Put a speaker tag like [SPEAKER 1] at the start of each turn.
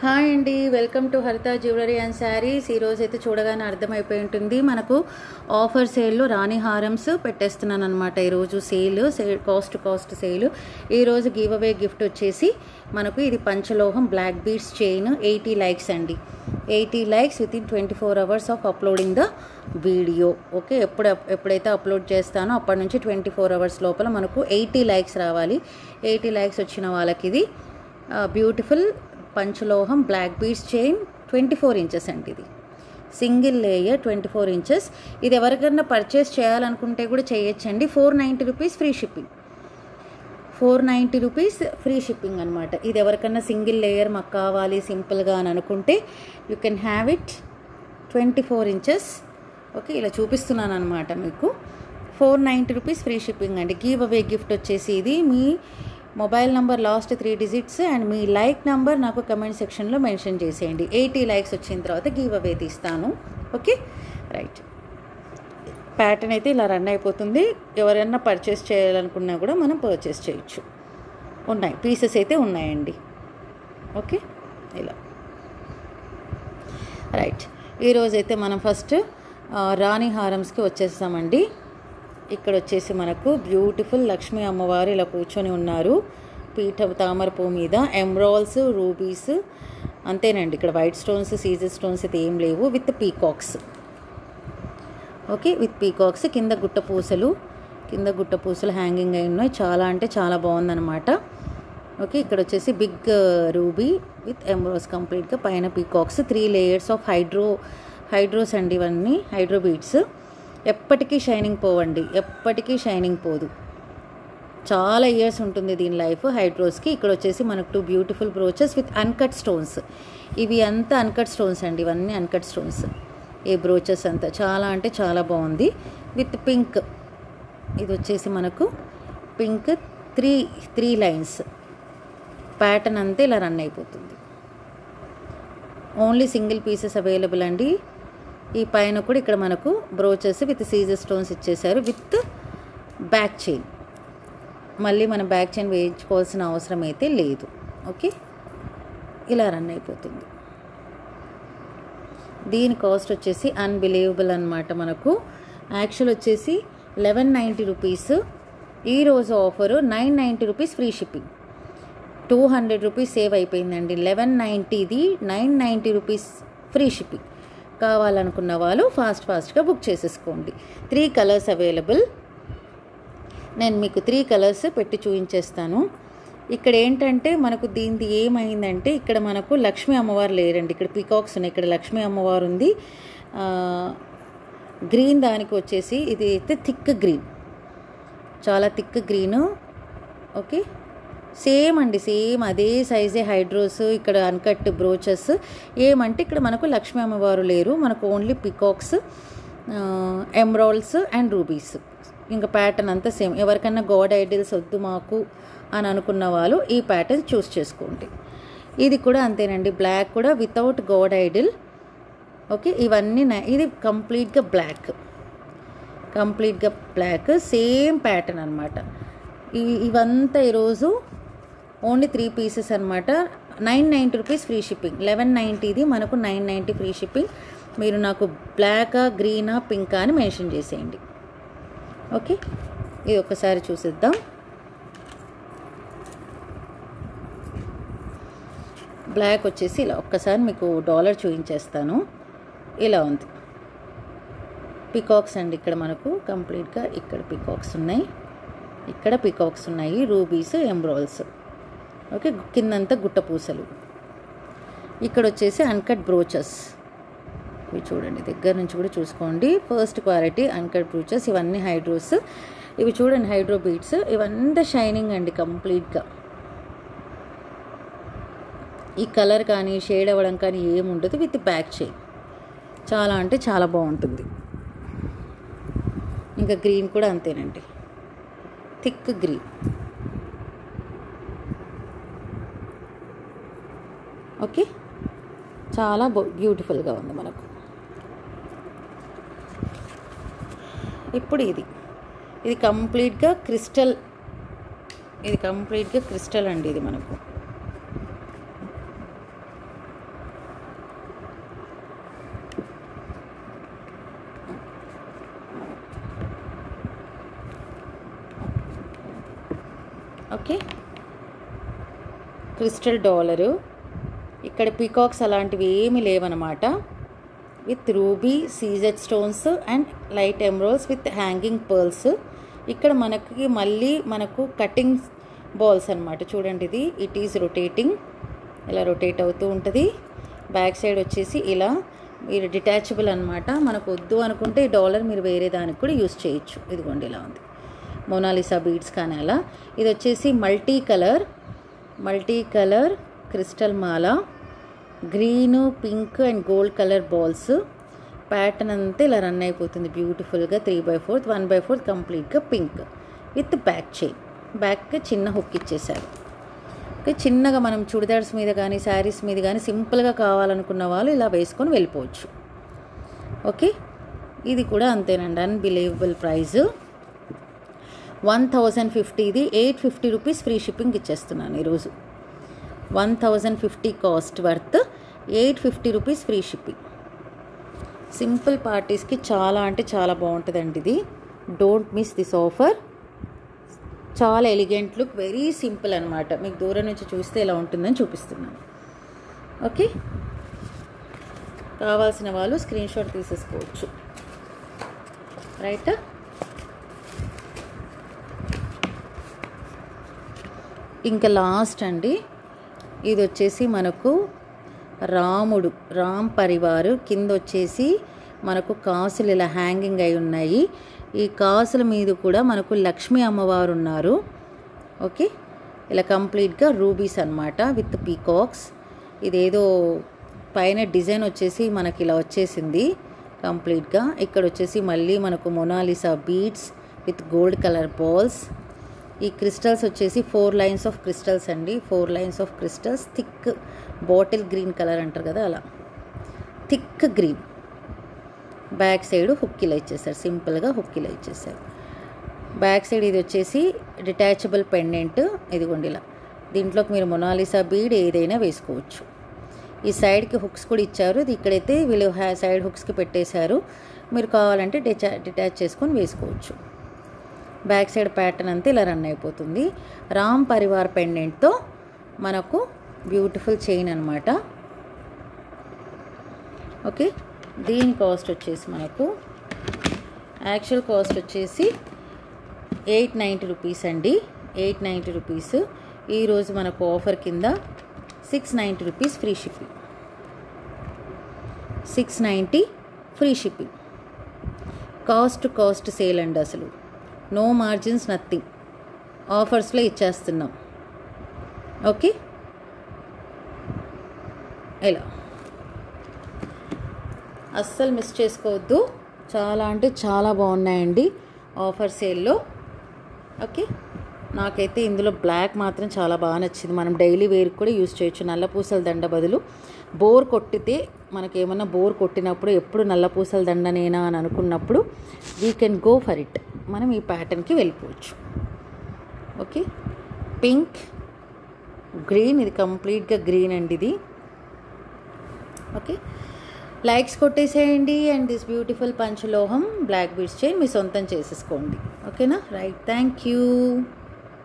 [SPEAKER 1] hi అండి welcome to Haritha jewellery and saris ఈరోజు అయితే చూడగానే అర్థమైపోయి ఉంటుంది మనకు ఆఫర్ సేల్లో రాణి హారమ్స్ పెట్టేస్తున్నాను అనమాట ఈరోజు sale sale cost cost sale ఈరోజు గివ్ అవే గిఫ్ట్ వచ్చేసి మనకు ఇది పంచలోహం black beads chain eighty likes అండి eighty likes within twenty four hours of uploading the video okay ఎప్పుడు ఎప్పుడైతే అప్లోడ్ చేస్తానో అప్పటి నుంచి ట్వంటీ ఫోర్ అవర్స్ లోపల మనకు ఎయిటీ లైక్స్ రావాలి ఎయిటీ లైక్స్ వచ్చిన వాళ్ళకి ఇది బ్యూటిఫుల్ పంచలోహం black beads chain twenty four inches అండి ఇది single layer twenty four inches ఇది ఎవరికైనా పర్చేస్ చేయాలనుకుంటే కూడా చేయొచ్చండి four ninety rupees free shipping four ninety rupees free shipping అనమాట ఇది ఎవరికన్నా సింగిల్ లేయర్ మాకు కావాలి సింపుల్గా అని అనుకుంటే you can have it twenty four inches okay ఇలా చూపిస్తున్నాను అనమాట మీకు four ninety rupees free shipping అండి గివ్ అవే గిఫ్ట్ వచ్చేసి ఇది మీ mobile number last three digits and మీ లైక్ నంబర్ నాకు కమెంట్ సెక్షన్లో మెన్షన్ చేసేయండి ఎయిటీ లైక్స్ వచ్చిన తర్వాత గివ్ అవే తీస్తాను ఓకే రైట్ ప్యాటర్న్ అయితే ఇలా రన్ అయిపోతుంది ఎవరైనా పర్చేస్ చేయాలనుకున్నా కూడా మనం పర్చేస్ చేయొచ్చు ఉన్నాయి పీసెస్ అయితే ఉన్నాయండి ఓకే ఇలా రైట్ ఈరోజైతే మనం ఫస్ట్ రాణి హారమ్స్కి వచ్చేస్తామండి ఇక్కడ వచ్చేసి మనకు బ్యూటిఫుల్ లక్ష్మీ అమ్మవారు ఇలా కూర్చొని ఉన్నారు పీఠ తామర పువ్వు మీద ఎమ్రాల్స్ రూబీస్ అంతేనండి ఇక్కడ వైట్ స్టోన్స్ సీజర్ స్టోన్స్ అయితే ఏం లేవు with peacocks okay with peacocks కింద గుట్ట పూసలు కింద గుట్ట పూసలు హ్యాంగింగ్ అయి ఉన్నాయి చాలా అంటే చాలా బాగుందన్నమాట ఓకే ఇక్కడ వచ్చేసి బిగ్ రూబీ విత్ ఎంబ్రాస్ కంప్లీట్గా పైన peacocks three layers of hydro hydros అండి ఇవన్నీ హైడ్రో బీడ్స్ ఎప్పటికీ షైనింగ్ పోవండి ఎప్పటికీ షైనింగ్ పోదు చాలా ఇయర్స్ ఉంటుంది దీని లైఫ్ హైడ్రోస్కి ఇక్కడ వచ్చేసి మనకు two beautiful brooches with uncut stones ఇవి అంతా అన్కట్ స్టోన్స్ అండి ఇవన్నీ అన్కట్ స్టోన్స్ ఈ బ్రోచెస్ అంతా చాలా అంటే చాలా బాగుంది విత్ పింక్ ఇది వచ్చేసి మనకు pink three three lines pattern అంతా ఇలా రన్ అయిపోతుంది ఓన్లీ సింగిల్ పీసెస్ అవైలబుల్ అండి ఈ పైన కూడా ఇక్కడ మనకు బ్రోచెస్ విత్ సీజర్ స్టోన్స్ ఇచ్చేసారు విత్ బ్యాక్ చైన్ మళ్ళీ మనం బ్యాక్ చైన్ వేయించుకోవాల్సిన అవసరం అయితే లేదు ఓకే ఇలా రన్ అయిపోతుంది దీని కాస్ట్ వచ్చేసి అన్బిలీవబుల్ అనమాట మనకు యాక్చువల్ వచ్చేసి లెవెన్ నైంటీ రూపీస్ ఈరోజు offer nine ninety rupees free shipping two hundred rupees save అయిపోయిందండి లెవెన్ నైంటీది nine ninety rupees free shipping కావాలనుకున్న వాళ్ళు ఫాస్ట్ ఫాస్ట్గా బుక్ చేసేసుకోండి త్రీ కలర్స్ అవైలబుల్ నేను మీకు త్రీ కలర్స్ పెట్టి చూపించేస్తాను ఇక్కడ ఏంటంటే మనకు దీనిది ఏమైందంటే ఇక్కడ మనకు లక్ష్మీ అమ్మవారు లేరండి ఇక్కడ పీకాక్స్ ఉన్నాయి ఇక్కడ లక్ష్మీ అమ్మవారు ఉంది గ్రీన్ దానికి వచ్చేసి ఇది అయితే థిక్ గ్రీన్ చాలా థిక్ గ్రీను ఓకే సేమ్ అండి సేమ్ అదే సైజే హైడ్రోస్ ఇక్కడ అన్కట్ బ్రోచెస్ ఏమంటే ఇక్కడ మనకు లక్ష్మీ అమ్మవారు లేరు మనకు only peacocks emeralds and rubies ఇంకా ప్యాటర్న్ అంతా సేమ్ ఎవరికైనా గాడ్ ఐడిల్స్ వద్దు మాకు అని అనుకున్న వాళ్ళు ఈ ప్యాటర్న్ చూస్ చేసుకోండి ఇది కూడా అంతేనండి బ్లాక్ కూడా వితౌట్ గాడ్ ఐడిల్ ఓకే ఇవన్నీ ఇది కంప్లీట్గా బ్లాక్ కంప్లీట్గా బ్లాక్ సేమ్ ప్యాటర్న్ అనమాట ఇవంతా ఈరోజు ఓన్లీ త్రీ పీసెస్ అనమాట nine ninety rupees free shipping eleven నైంటీది మనకు నైన్ నైంటీ ఫ్రీ షిప్పింగ్ మీరు నాకు బ్లాకా గ్రీనా పింకా అని మెన్షన్ చేసేయండి ఓకే ఇది ఒకసారి చూసిద్దాం బ్లాక్ వచ్చేసి ఇలా ఒక్కసారి మీకు డాలర్ చూపించేస్తాను ఇలా ఉంది పికాక్స్ అండి ఇక్కడ మనకు కంప్లీట్గా ఇక్కడ పికాక్స్ ఉన్నాయి ఇక్కడ పికాక్స్ ఉన్నాయి రూబీస్ ఎంబ్రాల్స్ ఓకే కిందంతా గుట్ట పూసలు ఇక్కడ వచ్చేసి అన్కట్ బ్రోచెస్ ఇవి చూడండి దగ్గర నుంచి కూడా చూసుకోండి ఫస్ట్ క్వాలిటీ అన్కట్ బ్రోచెస్ ఇవన్నీ హైడ్రోస్ ఇవి చూడండి హైడ్రో బీట్స్ ఇవంతా షైనింగ్ అండి కంప్లీట్గా ఈ కలర్ కానీ షేడ్ అవ్వడం కానీ ఏముండదు విత్ బ్యాక్ చేయి చాలా అంటే చాలా బాగుంటుంది ఇంకా గ్రీన్ కూడా అంతేనండి థిక్ గ్రీన్ ఓకే చాలా బ్యూటిఫుల్గా ఉంది మనకు ఇప్పుడు ఇది ఇది కంప్లీట్గా క్రిస్టల్ ఇది కంప్లీట్గా క్రిస్టల్ అండి ఇది మనకు ఓకే క్రిస్టల్ డాలరు ఇక్కడ పీకాక్స్ అలాంటివి ఏమీ లేవన్నమాట with ruby CZ stones and light emeralds with hanging pearls ఇక్కడ మనకి మళ్ళీ మనకు కటింగ్ బాల్స్ అనమాట చూడండి ఇది ఇట్ ఈస్ రొటేటింగ్ ఇలా రొటేట్ అవుతూ ఉంటుంది బ్యాక్ సైడ్ వచ్చేసి ఇలా మీరు డిటాచబుల్ అనమాట మనకు వద్దు అనుకుంటే ఈ డాలర్ మీరు వేరే దానికి కూడా యూస్ చేయొచ్చు ఇదిగోండి ఇలా ఉంది మోనాలిసా బీడ్స్ కానీ అలా ఇది వచ్చేసి multi colour multi colour crystal మాల green pink and gold colour balls pattern అంతా ఇలా రన్ అయిపోతుంది బ్యూటిఫుల్గా three by fourth one by fourth కంప్లీట్గా పింక్ విత్ బ్యాక్ చైన్ బ్యాక్కి చిన్న హుక్ ఇచ్చేసారు ఓకే చిన్నగా మనం చుడిదార్స్ మీద కానీ శారీస్ మీద కానీ సింపుల్గా కావాలనుకున్న వాళ్ళు ఇలా వేసుకొని వెళ్ళిపోవచ్చు ఓకే ఇది కూడా అంతేనండి అన్బిలీవబుల్ ప్రైస్ వన్ థౌజండ్ ఫిఫ్టీది eight fifty rupees free shipping ఇచ్చేస్తున్నాను ఈరోజు one thousand fifty cost worth eight fifty rupees free shipping simple పార్టీస్కి చాలా అంటే చాలా బాగుంటుందండి ఇది డోంట్ మిస్ దిస్ ఆఫర్ చాలా ఎలిగెంట్ లుక్ వెరీ సింపుల్ అనమాట మీకు దూరం నుంచి చూస్తే ఎలా ఉంటుందని చూపిస్తున్నాను ఓకే కావాల్సిన వాళ్ళు స్క్రీన్ షాట్ తీసేసుకోవచ్చు రైట్ ఇంకా లాస్ట్ అండి ఇది వచ్చేసి మనకు రాముడు రామ్ పరివారు కింద వచ్చేసి మనకు కాసులు ఇలా హ్యాంగింగ్ అయి ఉన్నాయి ఈ కాసుల మీద కూడా మనకు లక్ష్మీ అమ్మవారు ఉన్నారు ఓకే ఇలా కంప్లీట్గా రూబీస్ అనమాట విత్ పీకాక్స్ ఇదేదో పైన డిజైన్ వచ్చేసి మనకి ఇలా వచ్చేసింది కంప్లీట్గా ఇక్కడ వచ్చేసి మళ్ళీ మనకు Mona Lisa beads with gold colour balls ఈ క్రిస్టల్స్ వచ్చేసి ఫోర్ లైన్స్ ఆఫ్ క్రిస్టల్స్ అండి four lines of crystals thick bottle green colour అంటారు కదా అలా థిక్ గ్రీన్ బ్యాక్ సైడ్ హుక్కిలా ఇచ్చేసారు సింపుల్గా హుక్కిలా ఇచ్చేసారు బ్యాక్ సైడ్ ఇది వచ్చేసి డిటాచబుల్ పెండెంట్ ఇదిగోండి ఇలా దీంట్లోకి మీరు మొనాలిసా బీడ్ ఏదైనా వేసుకోవచ్చు ఈ సైడ్కి హుక్స్ కూడా ఇచ్చారు ఇది ఇక్కడైతే వీళ్ళు హ్యా- సైడ్ హుక్స్కి పెట్టేశారు మీరు కావాలంటే డిటా డిటాచ్ చేసుకొని వేసుకోవచ్చు బ్యాక్ సైడ్ ప్యాటర్న్ అంతా ఇలా రన్ అయిపోతుంది రామ్ పరివార్ పెండెంట్తో మనకు బ్యూటిఫుల్ చైన్ అనమాట ఓకే దీని కాస్ట్ వచ్చేసి మనకు యాక్చువల్ కాస్ట్ వచ్చేసి ఎయిట్ నైంటీ రూపీస్ అండి ఎయిట్ నైంటీ రూపీస్ ఈరోజు మనకు ఆఫర్ కింద six ninety rupees free shipping six ninety free shipping cost cost sale అండి అసలు నో మార్జిన్స్ నథింగ్ ఆఫర్స్లో ఇచ్చేస్తున్నాం ఓకే ఎలా అస్సలు మిస్ చేసుకోవద్దు చాలా అంటే చాలా బాగున్నాయండి ఆఫర్ సేల్లో ఓకే నాకైతే ఇందులో బ్లాక్ మాత్రం చాలా బాగా నచ్చింది మనం డైలీ వేర్ కూడా యూస్ చేయొచ్చు నల్ల పూసల దండ బదులు బోర్ కొట్టితే మనకి ఏమన్నా బోర్ కొట్టినప్పుడు ఎప్పుడు నల్ల పూసల దండనేనా అని అనుకున్నప్పుడు we can go for it మనం ఈ ప్యాటర్న్కి వెళ్ళిపోవచ్చు ఓకే పింక్ గ్రీన్ ఇది కంప్లీట్గా గ్రీన్ అండి ఇది ఓకే లైక్స్ కొట్టేసేయండి అండ్ దిస్ బ్యూటిఫుల్ పంచలోహం బ్లాక్ బీడ్స్ చైన్ మీ సొంతం చేసేసుకోండి ఓకేనా రైట్ థ్యాంక్ యూ